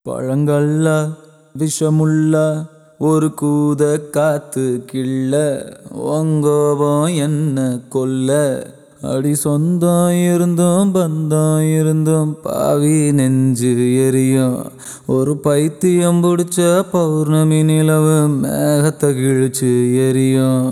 பழங்கள்ல விஷமுள்ள ஒரு கூத காத்து கிள்ள ஒங்கோபம் என்ன கொல்ல அடி சொந்தம் இருந்தும் பந்தம் இருந்தும் பாவி நெஞ்சு எரியும் ஒரு பைத்தியம் பிடிச்ச பௌர்ணமி நிலவு மேகத்தை கிழிச்சு எரியும்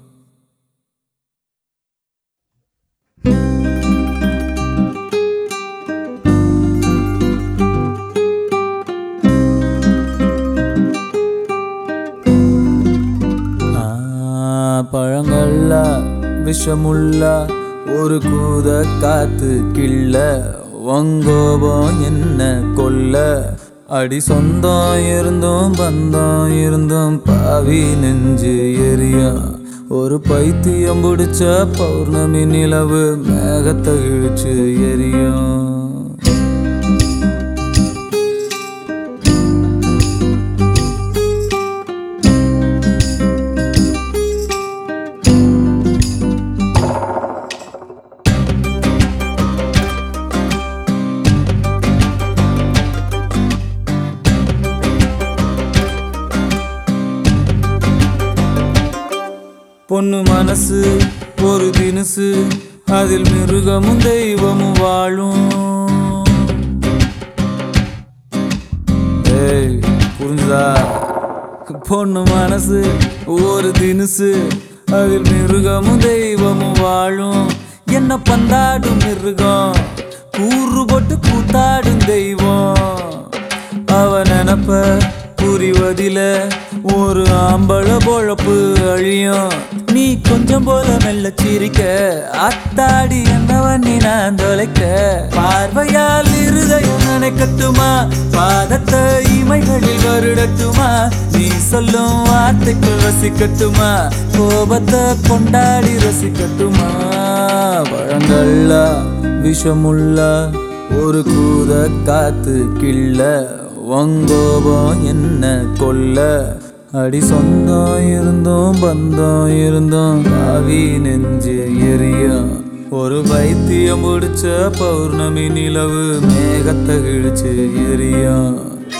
ஆ, பழங்கள்ல விஷமுள்ள ஒரு கூத காத்து கிள்ள வங்கோபம் என்ன கொல்ல அடி சொந்தம் இருந்தும் பந்தம் இருந்தும் பாவி நெஞ்சு எரியும் ஒரு பைத்தியம் பிடிச்ச பௌர்ணமி நிலவு மேகத்தை இழுச்சு எரியும் பொண்ணு மனசு ஒரு தினுசு அதில் மிருகமும் தெய்வமும் வாழும் ஏய் புரிஞ்சுதா பொண்ணு மனசு ஒரு தினுசு அதில் மிருகமும் தெய்வமும் வாழும் என்ன பந்தாடும் மிருகம் கூறு போட்டு கூத்தாடும் தெய்வம் அவ நினப்ப புரிவதில ஒரு ஆம்பள பொழப்பு அழியும் நீ கொஞ்சம் போல மெல்ல சிரிக்க அத்தாடி என்னவன் நீ நான் தொலைக்க பார்வையால் இருதயம் நினைக்கட்டுமா பாதத்தை இமைகளில் வருடட்டுமா நீ சொல்லும் வார்த்தைக்கு ரசிக்கட்டுமா கோபத்தை கொண்டாடி ரசிக்கட்டுமா பழங்கள்ல விஷமுள்ள ஒரு கூத காத்து கிள்ள வங்கோபம் என்ன கொல்ல அடி சொந்தம் இருந்தோம் பந்தம் இருந்தோம் காவி நெஞ்சு எரியும் ஒரு பைத்தியம் முடிச்ச பௌர்ணமி நிலவு மேகத்தை கிழிச்சு எரியும்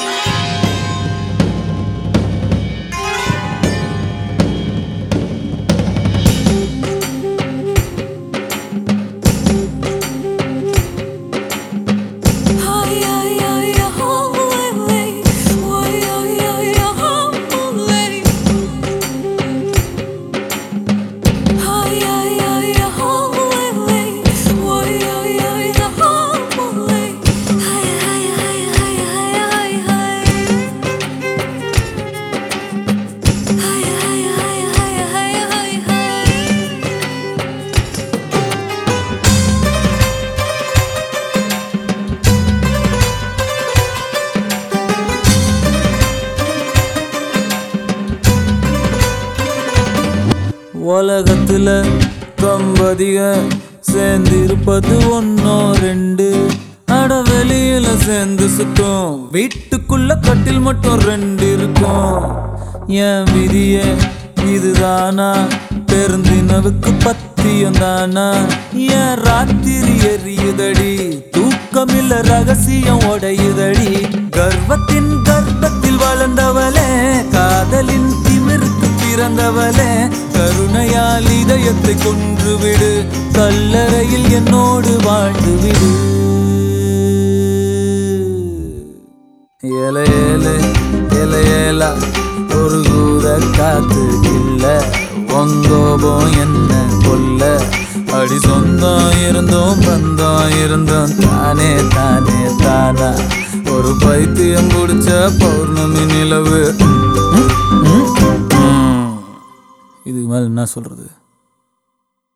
உலகத்துல தம்பதிக சேர்ந்திருப்பது ஒன்னோ ரெண்டு அட வெளியில சேர்ந்து சுத்தம் வீட்டுக்குள்ள கட்டில் மட்டும் ரெண்டு இருக்கும் என் விதிய இதுதானா பெருந்தினவுக்கு பத்தியம் தானா என் ராத்திரி எரியுதடி தூக்கமில்ல ரகசியம் உடையுதடி கர்வத்தின் கர்ப்பத்தில் வளர்ந்தவளே காதலின் திமிருக்கு பிறந்தவளே கருணையால் இதயத்தை கொன்றுவிடு கல்லறையில் என்னோடு வாழ்ந்து விடு ஏல ஏல ஏல ஏலா ஒரு கூத காத்து இல்ல ஒங்கோபம் என்ன கொல்ல அடி சொந்தம் இருந்தோம் பந்தம் இருந்தோம் தானே தானே தானா ஒரு பைத்தியம் பிடிச்ச பௌர்ணமி நிலவு இதுக்கு மேல என்ன சொல்றது